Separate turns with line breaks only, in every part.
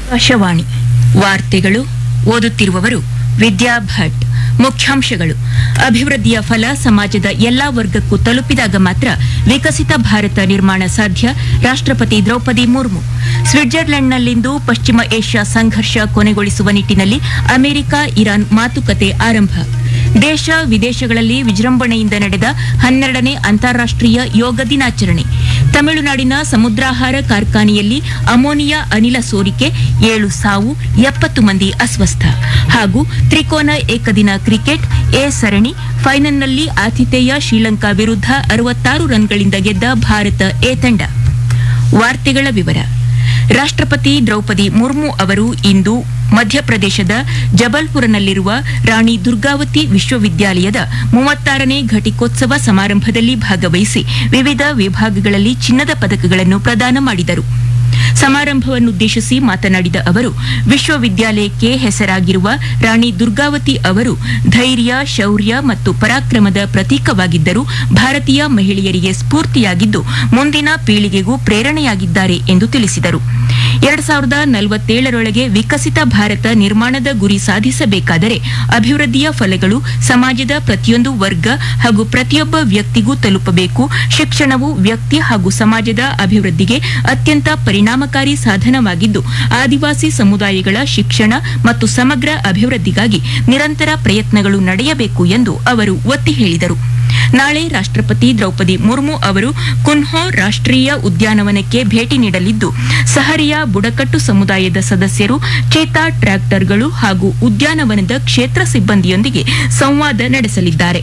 ಆಕಾಶವಾಣಿ ವಾರ್ತೆಗಳು ಓದುತ್ತಿರುವವರು ವಿದ್ಯಾ ಭಟ್ ಮುಖ್ಯಾಂಶಗಳು ಅಭಿವೃದ್ಧಿಯ ಫಲ ಸಮಾಜದ ಎಲ್ಲಾ ವರ್ಗಕ್ಕೂ ತಲುಪಿದಾಗ ಮಾತ್ರ ವಿಕಸಿತ ಭಾರತ ನಿರ್ಮಾಣ ಸಾಧ್ಯ ರಾಷ್ಟ್ರಪತಿ ದ್ರೌಪದಿ ಮುರ್ಮು ಸ್ವಿಟ್ಜರ್ಲೆಂಡ್ನಲ್ಲಿಂದು ಪಶ್ಚಿಮ ಏಷ್ಯಾ ಸಂಘರ್ಷ ಕೊನೆಗೊಳಿಸುವ ನಿಟ್ಟಿನಲ್ಲಿ ಅಮೆರಿಕ ಇರಾನ್ ಮಾತುಕತೆ ಆರಂಭ ದೇಶ ವಿದೇಶಗಳಲ್ಲಿ ವಿಜೃಂಭಣೆಯಿಂದ ನಡೆದ ಹನ್ನೆರಡನೇ ಅಂತಾರಾಷ್ಟೀಯ ಯೋಗ ದಿನಾಚರಣೆ ತಮಿಳುನಾಡಿನ ಸಮುದ್ರಾಹಾರ ಕಾರ್ಖಾನೆಯಲ್ಲಿ ಅಮೋನಿಯಾ ಅನಿಲ ಸೋರಿಕೆ ಏಳು ಸಾವು ಎಪ್ಪತ್ತು ಮಂದಿ ಅಸ್ವಸ್ಥ ಹಾಗೂ ತ್ರಿಕೋನ ಏಕದಿನ ಕ್ರಿಕೆಟ್ ಎ ಸರಣಿ ಫೈನಲ್ನಲ್ಲಿ ಆತಿಥೇಯ ಶ್ರೀಲಂಕಾ ವಿರುದ್ಧ ಅರವತ್ತಾರು ರನ್ಗಳಿಂದ ಗೆದ್ದ ಭಾರತ ಎ ತಂಡ ವಾರ್ತೆಗಳ ವಿವರ ರಾಷ್ಟ್ರಪತಿ ದ್ರೌಪದಿ ಮುರ್ಮು ಅವರು ಇಂದು ಮಧ್ಯಪ್ರದೇಶದ ಜಬಲ್ಪುರನಲ್ಲಿರುವ ರಾಣಿ ದುರ್ಗಾವತಿ ವಿಶ್ವವಿದ್ಯಾಲಯದ ಮೂವತ್ತಾರನೇ ಘಟಿಕೋತ್ಸವ ಸಮಾರಂಭದಲ್ಲಿ ಭಾಗವಹಿಸಿ ವಿವಿಧ ವಿಭಾಗಗಳಲ್ಲಿ ಚಿನ್ನದ ಪದಕಗಳನ್ನು ಪ್ರದಾನ ಮಾಡಿದರು ಸಮಾರಂಭವನ್ನುದ್ದೇಶಿಸಿ ಮಾತನಾಡಿದ ಅವರು ವಿಶ್ವವಿದ್ಯಾಲಯಕ್ಕೆ ಹೆಸರಾಗಿರುವ ರಾಣಿ ದುರ್ಗಾವತಿ ಅವರು ಧೈರ್ಯ ಶೌರ್ಯ ಮತ್ತು ಪರಾಕ್ರಮದ ಪ್ರತೀಕವಾಗಿದ್ದರು ಭಾರತೀಯ ಮಹಿಳೆಯರಿಗೆ ಸ್ಫೂರ್ತಿಯಾಗಿದ್ದು ಮುಂದಿನ ಪೀಳಿಗೆಗೂ ಪ್ರೇರಣೆಯಾಗಿದ್ದಾರೆ ಎಂದು ತಿಳಿಸಿದರು ಎರಡ್ ಸಾವಿರದ ನಲವತ್ತೇಳರೊಳಗೆ ವಿಕಸಿತ ಭಾರತ ನಿರ್ಮಾಣದ ಗುರಿ ಸಾಧಿಸಬೇಕಾದರೆ ಅಭಿವೃದ್ಧಿಯ ಫಲಗಳು ಸಮಾಜದ ಪ್ರತಿಯೊಂದು ವರ್ಗ ಹಾಗೂ ಪ್ರತಿಯೊಬ್ಬ ವ್ಯಕ್ತಿಗೂ ತಲುಪಬೇಕು ಶಿಕ್ಷಣವು ವ್ಯಕ್ತಿ ಹಾಗೂ ಸಮಾಜದ ಅಭಿವೃದ್ಧಿಗೆ ಅತ್ಯಂತ ಪರಿಣಾಮಕಾರಿ ಸಾಧನವಾಗಿದ್ದು ಆದಿವಾಸಿ ಸಮುದಾಯಗಳ ಶಿಕ್ಷಣ ಮತ್ತು ಸಮಗ್ರ ಅಭಿವೃದ್ಧಿಗಾಗಿ ನಿರಂತರ ಪ್ರಯತ್ನಗಳು ನಡೆಯಬೇಕು ಎಂದು ಅವರು ಒತ್ತಿ ಹೇಳಿದರು ನಾಳೆ ರಾಷ್ಟ್ರಪತಿ ದ್ರೌಪದಿ ಮುರ್ಮು ಅವರು ಕುನ್ಹೋ ರಾಷ್ಟ್ರೀಯ ಉದ್ಯಾನವನಕ್ಕೆ ಭೇಟಿ ನೀಡಲಿದ್ದು ಸಹರಿಯಾ ಬುಡಕಟ್ಟು ಸಮುದಾಯದ ಸದಸ್ಯರು ಚೇತಾ ಟ್ರ್ಯಾಕ್ಟರ್ಗಳು ಹಾಗೂ ಉದ್ಯಾನವನದ ಕ್ಷೇತ್ರ ಸಿಬ್ಬಂದಿಯೊಂದಿಗೆ ಸಂವಾದ ನಡೆಸಲಿದ್ದಾರೆ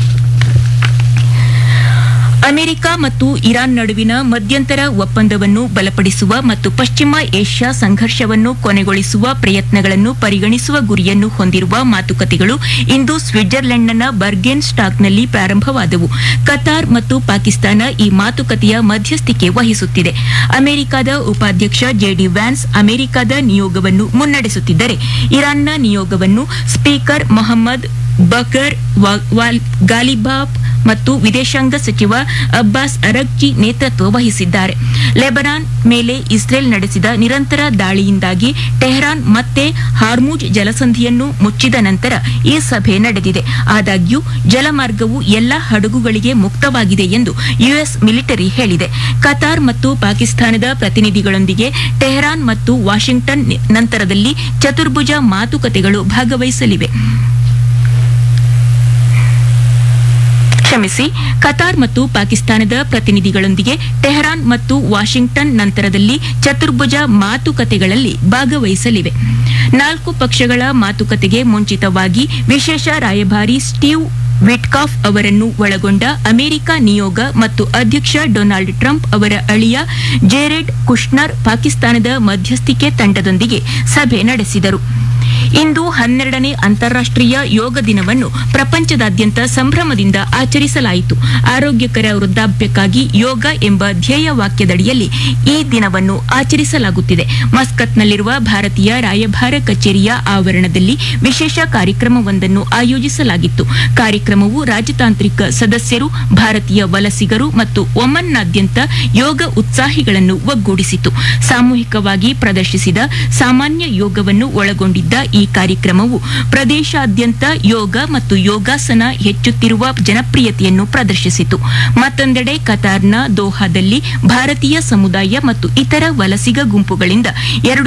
ಅಮೆರಿಕ ಮತ್ತು ಇರಾನ್ ನಡುವಿನ ಮಧ್ಯಂತರ ಒಪ್ಪಂದವನ್ನು ಬಲಪಡಿಸುವ ಮತ್ತು ಪಶ್ಚಿಮ ಏಷ್ಯಾ ಸಂಘರ್ಷವನ್ನು ಕೊನೆಗೊಳಿಸುವ ಪ್ರಯತ್ನಗಳನ್ನು ಪರಿಗಣಿಸುವ ಗುರಿಯನ್ನು ಹೊಂದಿರುವ ಮಾತುಕತೆಗಳು ಇಂದು ಸ್ವಿಟ್ಜರ್ಲೆಂಡ್ನ ಬರ್ಗೆನ್ ಸ್ಟಾಕ್ನಲ್ಲಿ ಪ್ರಾರಂಭವಾದವು ಕತಾರ್ ಮತ್ತು ಪಾಕಿಸ್ತಾನ ಈ ಮಾತುಕತೆಯ ಮಧ್ಯಸ್ಥಿಕೆ ವಹಿಸುತ್ತಿದೆ ಅಮೆರಿಕದ ಉಪಾಧ್ಯಕ್ಷ ಜೆಡಿ ವ್ಯಾನ್ಸ್ ಅಮೆರಿಕದ ನಿಯೋಗವನ್ನು ಮುನ್ನಡೆಸುತ್ತಿದ್ದರೆ ಇರಾನ್ನ ನಿಯೋಗವನ್ನು ಸ್ಪೀಕರ್ ಮೊಹಮ್ಮದ್ ಬಕರ್ ಗಾಲಿಬಾಫ್ ಮತ್ತು ವಿದೇಶಾಂಗ ಸಚಿವ ಅಬ್ಬಾಸ್ ಅರಗ್ಜಿ ನೇತೃತ್ವ ವಹಿಸಿದ್ದಾರೆ ಲೆಬನಾನ್ ಮೇಲೆ ಇಸ್ರೇಲ್ ನಡೆಸಿದ ನಿರಂತರ ದಾಳಿಯಿಂದಾಗಿ ಟೆಹರಾನ್ ಮತ್ತೆ ಹಾರ್ಮುಜ್ ಜಲಸಂಧಿಯನ್ನು ಮುಚ್ಚಿದ ನಂತರ ಈ ಸಭೆ ನಡೆದಿದೆ ಆದಾಗ್ಯೂ ಜಲಮಾರ್ಗವು ಎಲ್ಲಾ ಹಡಗುಗಳಿಗೆ ಮುಕ್ತವಾಗಿದೆ ಎಂದು ಯುಎಸ್ ಮಿಲಿಟರಿ ಹೇಳಿದೆ ಕತಾರ್ ಮತ್ತು ಪಾಕಿಸ್ತಾನದ ಪ್ರತಿನಿಧಿಗಳೊಂದಿಗೆ ಟೆಹರಾನ್ ಮತ್ತು ವಾಷಿಂಗ್ಟನ್ ನಂತರದಲ್ಲಿ ಚತುರ್ಭುಜ ಮಾತುಕತೆಗಳು ಭಾಗವಹಿಸಲಿವೆ ಕ್ಷಮಿಸಿ ಕತಾರ್ ಮತ್ತು ಪಾಕಿಸ್ತಾನದ ಪ್ರತಿನಿಧಿಗಳೊಂದಿಗೆ ಟೆಹರಾನ್ ಮತ್ತು ವಾಷಿಂಗ್ಟನ್ ನಂತರದಲ್ಲಿ ಚತುರ್ಭುಜ ಮಾತುಕತೆಗಳಲ್ಲಿ ಭಾಗವಹಿಸಲಿವೆ ನಾಲ್ಕು ಪಕ್ಷಗಳ ಮಾತುಕತೆಗೆ ಮುಂಚಿತವಾಗಿ ವಿಶೇಷ ರಾಯಭಾರಿ ಸ್ಟೀವ್ ವಿಟ್ಕಾಫ್ ಅವರನ್ನು ಒಳಗೊಂಡ ಅಮೆರಿಕ ನಿಯೋಗ ಮತ್ತು ಅಧ್ಯಕ್ಷ ಡೊನಾಲ್ಡ್ ಟ್ರಂಪ್ ಅವರ ಅಳಿಯ ಜೇರೆಡ್ ಕುಶ್ನರ್ ಪಾಕಿಸ್ತಾನದ ಮಧ್ಯಸ್ಥಿಕೆ ತಂಡದೊಂದಿಗೆ ಸಭೆ ನಡೆಸಿದರು ಇಂದು ಹನ್ನೆರಡನೇ ಅಂತಾರಾಷ್ಟೀಯ ಯೋಗ ದಿನವನ್ನು ಪ್ರಪಂಚದಾದ್ಯಂತ ಸಂಭ್ರಮದಿಂದ ಆಚರಿಸಲಾಯಿತು ಆರೋಗ್ಯಕರ ವೃದ್ಧಾಪ್ಯಕ್ಕಾಗಿ ಯೋಗ ಎಂಬ ಧ್ಯೇಯ ವಾಕ್ಯದಡಿಯಲ್ಲಿ ಈ ದಿನವನ್ನು ಆಚರಿಸಲಾಗುತ್ತಿದೆ ಮಸ್ಕತ್ನಲ್ಲಿರುವ ಭಾರತೀಯ ರಾಯಭಾರ ಕಚೇರಿಯ ಆವರಣದಲ್ಲಿ ವಿಶೇಷ ಕಾರ್ಯಕ್ರಮವೊಂದನ್ನು ಆಯೋಜಿಸಲಾಗಿತ್ತು ಕಾರ್ಯಕ್ರಮವು ರಾಜತಾಂತ್ರಿಕ ಸದಸ್ಯರು ಭಾರತೀಯ ವಲಸಿಗರು ಮತ್ತು ಒಮನ್ನಾದ್ಯಂತ ಯೋಗ ಉತ್ಸಾಹಿಗಳನ್ನು ಒಗ್ಗೂಡಿಸಿತು ಸಾಮೂಹಿಕವಾಗಿ ಪ್ರದರ್ಶಿಸಿದ ಸಾಮಾನ್ಯ ಯೋಗವನ್ನು ಒಳಗೊಂಡಿದ್ದ ಈ ಕಾರ್ಯಕ್ರಮವು ಪ್ರದೇಶಾದ್ಯಂತ ಯೋಗ ಮತ್ತು ಯೋಗಾಸನ ಹೆಚ್ಚುತ್ತಿರುವ ಜನಪ್ರಿಯತೆಯನ್ನು ಪ್ರದರ್ಶಿಸಿತು ಮತ್ತೊಂದೆಡೆ ಕತಾರ್ನ ದೋಹಾದಲ್ಲಿ ಭಾರತೀಯ ಸಮುದಾಯ ಮತ್ತು ಇತರ ವಲಸಿಗ ಗುಂಪುಗಳಿಂದ ಎರಡು